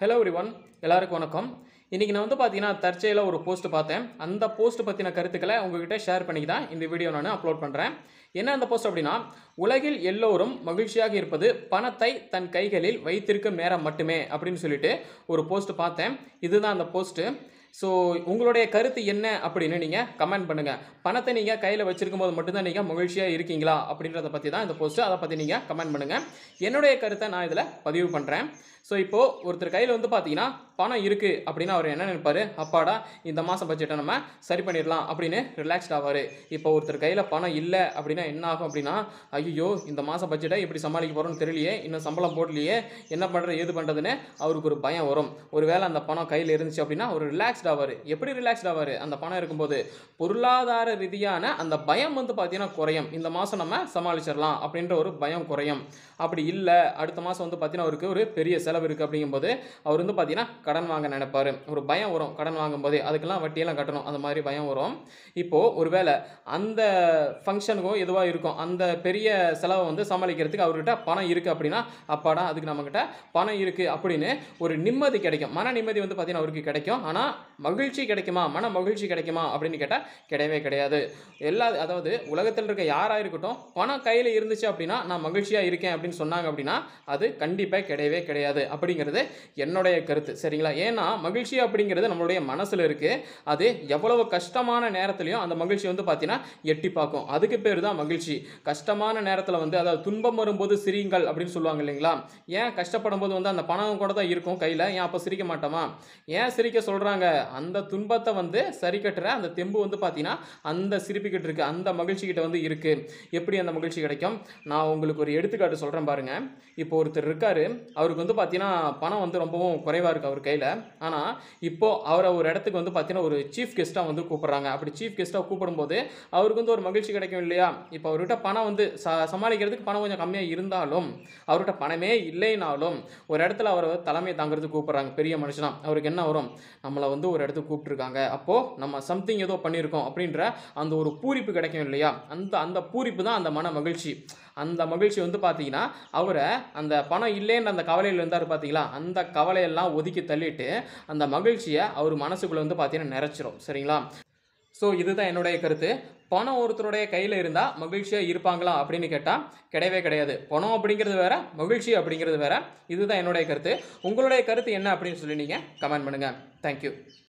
hello everyone எல்லாருக்கும் வணக்கம் இன்றைக்கி நான் வந்து பார்த்தீங்கன்னா தற்செயலாக ஒரு போஸ்ட் பார்த்தேன் அந்த போஸ்ட் பற்றின கருத்துக்களை உங்ககிட்ட ஷேர் பண்ணி தான் இந்த வீடியோ நான் அப்லோட் பண்ணுறேன் என்ன அந்த போஸ்ட் அப்படின்னா உலகில் எல்லோரும் மகிழ்ச்சியாக இருப்பது பணத்தை தன் கைகளில் வைத்திருக்கும் நேரம் மட்டுமே அப்படின்னு சொல்லிட்டு ஒரு போஸ்ட் பார்த்தேன் இதுதான் அந்த போஸ்ட்டு ஸோ உங்களுடைய கருத்து என்ன அப்படின்னு நீங்கள் கமெண்ட் பண்ணுங்கள் பணத்தை நீங்கள் கையில் வச்சிருக்கும் போது மட்டும்தான் நீங்கள் மகிழ்ச்சியாக இருக்கீங்களா அப்படின்றத பற்றி தான் இந்த போஸ்ட்டு அதை பற்றி நீங்கள் கமெண்ட் பண்ணுங்கள் என்னுடைய கருத்தை நான் இதில் பதிவு பண்ணுறேன் ஸோ இப்போது ஒருத்தர் கையில் வந்து பார்த்தீங்கன்னா பணம் இருக்குது அப்படின்னு அவர் என்ன நினைப்பாரு அப்பாடா இந்த மாதம் பட்ஜெட்டை நம்ம சரி பண்ணிடலாம் அப்படின்னு ரிலாக்ஸ்ட் ஆவார் இப்போ ஒருத்தர் கையில் பணம் இல்லை அப்படின்னா என்ன ஆகும் அப்படின்னா ஐயோ இந்த மாதம் பட்ஜெட்டை எப்படி சமாளிக்க போகிறோம்னு தெரியலையே இன்னும் சம்பளம் போடலையே என்ன பண்ணுறது ஏது பண்ணுறதுன்னு அவருக்கு ஒரு பயம் வரும் ஒருவேளை அந்த பணம் கையில் இருந்துச்சு அப்படின்னா ஒரு ரிலாக்ஸ்ட் ஆவார் எப்படி ரிலாக்ஸ்ட் ஆவார் அந்த பணம் இருக்கும்போது பொருளாதார ரீதியான அந்த பயம் வந்து பார்த்தீங்கன்னா குறையும் இந்த மாதம் நம்ம சமாளிச்சிடலாம் அப்படின்ற ஒரு பயம் குறையும் அப்படி இல்லை அடுத்த மாதம் வந்து பார்த்தீங்கன்னா அவருக்கு ஒரு பெரிய செலவு இருக்குது அப்படிங்கும்போது அவர் வந்து பார்த்தீங்கன்னா கடன் வாங்க நினைப்பாரு ஒரு பயம் வரும் கடன் வாங்கும்போதே அதுக்கெல்லாம் வட்டியெல்லாம் கட்டணும் அந்த மாதிரி பயம் வரும் இப்போது ஒருவேளை அந்த ஃபங்க்ஷனுக்கும் எதுவாக இருக்கும் அந்த பெரிய செலவை வந்து சமாளிக்கிறதுக்கு அவர்கிட்ட பணம் இருக்குது அப்படின்னா அப்பாடா அதுக்கு நம்மக்கிட்ட பணம் இருக்குது அப்படின்னு ஒரு நிம்மதி கிடைக்கும் மன நிம்மதி வந்து பார்த்தீங்கன்னா அவருக்கு கிடைக்கும் ஆனால் மகிழ்ச்சி கிடைக்குமா மன மகிழ்ச்சி கிடைக்குமா அப்படின்னு கேட்டால் கிடையவே கிடையாது எல்லா அதாவது உலகத்தில் இருக்க யாராக இருக்கட்டும் பணம் கையில் இருந்துச்சு அப்படின்னா நான் மகிழ்ச்சியாக இருக்கேன் அப்படின்னு சொன்னாங்க அப்படின்னா அது கண்டிப்பாக கிடையவே கிடையாது அப்படிங்கிறது என்னுடைய கருத்து சரிங்களா ஏன்னா மகிழ்ச்சி அப்படிங்கிறது நம்மளுடைய மனசில் இருக்குது அது எவ்வளவு கஷ்டமான நேரத்துலையும் அந்த மகிழ்ச்சி வந்து பார்த்தீங்கன்னா எட்டி பார்க்கும் அதுக்கு பேர் தான் மகிழ்ச்சி கஷ்டமான நேரத்தில் வந்து அதாவது துன்பம் வரும்போது சிரியுங்கள் அப்படின்னு சொல்லுவாங்க இல்லைங்களா ஏன் கஷ்டப்படும் போது வந்து அந்த பணம் கூட தான் இருக்கும் கையில் ஏன் அப்போ சிரிக்க மாட்டோமா ஏன் சிரிக்க சொல்கிறாங்க அந்த துன்பத்தை வந்து சரி கட்டுற அந்த தெம்பு வந்து பார்த்தீங்கன்னா அந்த சிரிப்புக்கிட்ட இருக்குது அந்த மகிழ்ச்சி கிட்ட வந்து இருக்குது எப்படி அந்த மகிழ்ச்சி கிடைக்கும் நான் உங்களுக்கு ஒரு எடுத்துக்காட்டு சொல்கிறேன் பாருங்க இப்போ ஒருத்தர் இருக்காரு அவருக்கு வந்து பார்த்தீங்கன்னா பணம் வந்து ரொம்பவும் குறைவாக இருக்குது அவர் கையில் ஆனால் இப்போ அவரை ஒரு இடத்துக்கு வந்து பார்த்தீங்கன்னா ஒரு சீஃப் கெஸ்ட்டாக வந்து கூப்பிட்றாங்க அப்படி சீஃப் கெஸ்ட்டாக கூப்பிடும்போது அவருக்கு வந்து ஒரு மகிழ்ச்சி கிடைக்கும் இல்லையா இப்போ அவர்கிட்ட பணம் வந்து ச சமாளிக்கிறதுக்கு பணம் கொஞ்சம் கம்மியாக இருந்தாலும் அவர்கிட்ட பணமே இல்லைனாலும் ஒரு இடத்துல அவர் தலைமை தாங்கிறதுக்கு கூப்பிட்றாங்க பெரிய மனுஷனா அவருக்கு என்ன வரும் நம்மளை வந்து ஒரு இடத்துக்கு கூப்பிட்ருக்காங்க அப்போது நம்ம சம்திங் ஏதோ பண்ணியிருக்கோம் அப்படின்ற அந்த ஒரு பூரிப்பு கிடைக்கும் இல்லையா அந்த அந்த பூரிப்பு தான் அந்த மன மகிழ்ச்சி அந்த மகிழ்ச்சி வந்து பார்த்தீங்கன்னா அவரை அந்த பணம் இல்லைன்ற அந்த கவலையில் இருந்தார் பார்த்தீங்களா அந்த கவலையெல்லாம் ஒதுக்கி தள்ளிட்டு அந்த மகிழ்ச்சியை அவர் மனசுக்குள்ளே வந்து பார்த்தீங்கன்னா நிறைச்சிரும் சரிங்களா ஸோ இதுதான் என்னுடைய கருத்து பணம் ஒருத்தருடைய கையில் இருந்தால் மகிழ்ச்சியாக இருப்பாங்களா அப்படின்னு கேட்டால் கிடையவே கிடையாது பணம் அப்படிங்கிறது வேற மகிழ்ச்சி அப்படிங்கிறது வேற இதுதான் என்னுடைய கருத்து உங்களுடைய கருத்து என்ன அப்படின்னு சொல்லி நீங்கள் கமெண்ட் பண்ணுங்கள் தேங்க்யூ